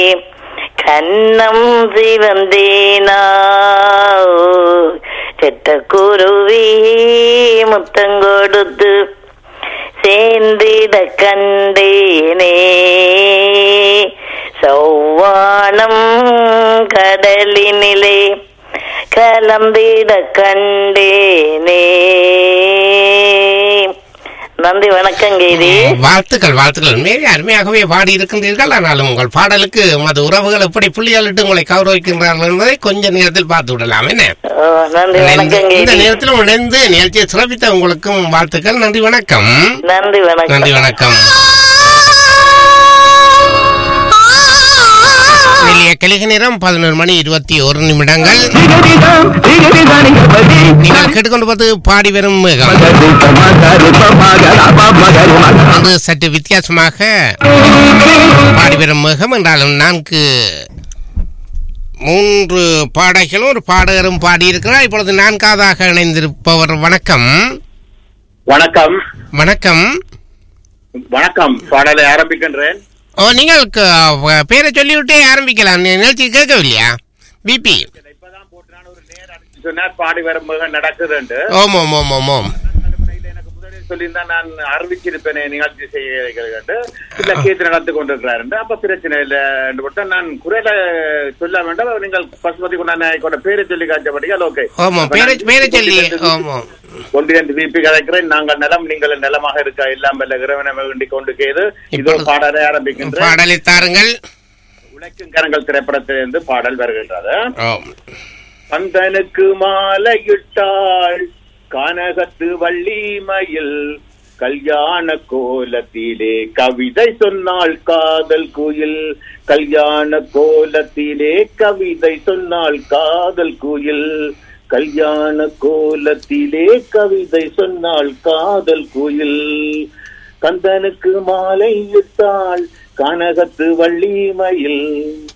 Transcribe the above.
கண்ணம் சிவந்தேனா செட்டக்குருவி முத்தங்கொடுத்து சேர்ந்திட கண்டேனே சௌவானம் கடலினிலே கலந்திட கண்டேனே நன்றி வணக்கம் கீதி வாழ்த்துக்கள் வாழ்த்துக்கள் மேலே அருமையாகவே பாடி இருக்கின்றீர்கள் ஆனாலும் உங்கள் பாடலுக்கு உமது உறவுகள் எப்படி புள்ளியாலிட்டு உங்களை கௌரவிக்கின்றார்கள் என்பதை கொஞ்ச நேரத்தில் பார்த்து விடலாம் என்ன ஓ, நன்றி வணக்கம் இந்த கீதி நேரத்தில் இணைந்து நிகழ்ச்சியை சிறப்பித்த உங்களுக்கும் வாழ்த்துக்கள் நன்றி வணக்கம் நன்றி வணக்கம் நன்றி வணக்கம் வெளிய கலிக நேரம் பதினோரு மணி இருபத்தி ஒரு நிமிடங்கள் நீங்கள் கேட்டுக்கொண்டு பார்த்து பாடி வரும் மேகம் அது சற்று வித்தியாசமாக பாடி வரும் மேகம் என்றாலும் நான்கு மூன்று பாடல்களும் ஒரு பாடகரும் பாடியிருக்கிறார் இப்பொழுது நான்காவதாக இணைந்திருப்பவர் வணக்கம் வணக்கம் வணக்கம் வணக்கம் பாடலை ஆரம்பிக்கின்றேன் ஓ நீங்கள் க- பேரை சொல்லிவிட்டே ஆரம்பிக்கலாம் நி- நிகழ்ச்சி கேட்கவில்லையா பிபி இப்பதான் போட்டு நான் ஒரு நேர் அடிச்சு சொன்னார் பாடி வரும்போது நடக்குதுண்டு ஓம் ஓம் ஓம் ஓம் ஓம் எனக்கு முதலில் சொல்லியிருந்தா நான் அறிவிச்சிருப்பேனே நிகழ்ச்சி செய்ய இல்ல கேத்து நடந்து கொண்டிருக்கிறாரு அப்ப பிரச்சனை இல்ல என்று போட்டு நான் குறையில சொல்ல வேண்டாம் நீங்கள் பசுமதி கொண்ட பேரை சொல்லி காய்ச்சபடியா ஓகே ஆமாம் பேரை பேரை சொல்லி ஆமாம் ஒன்றிரண்டு விபி கலைக்கிறேன் நாங்கள் நலம் நீங்கள் நலமாக இருக்க எல்லாம் வல்ல இறைவனை வேண்டிக் கொண்டு கேது இதோ இப்பொழுது பாடலை ஆரம்பிக்கின்றேன் பாடலை தாருங்கள் உழைக்கும் கரங்கள் திரைப்படத்திலிருந்து பாடல் வருகின்றது ஓம் கந்தனுக்கு மாலையிட்டாள் கானகத்து வள்ளிமயில் கல்யாண கோலத்திலே கவிதை சொன்னாள் காதல் குயில் கல்யாண கோலத்திலே கவிதை சொன்னாள் காதல் குயில் கல்யாண கோலத்திலே கவிதை சொன்னாள் காதல் குயில் கந்தனுக்கு மாலை இட்டாள் கனகத்து வள்ளிமயில்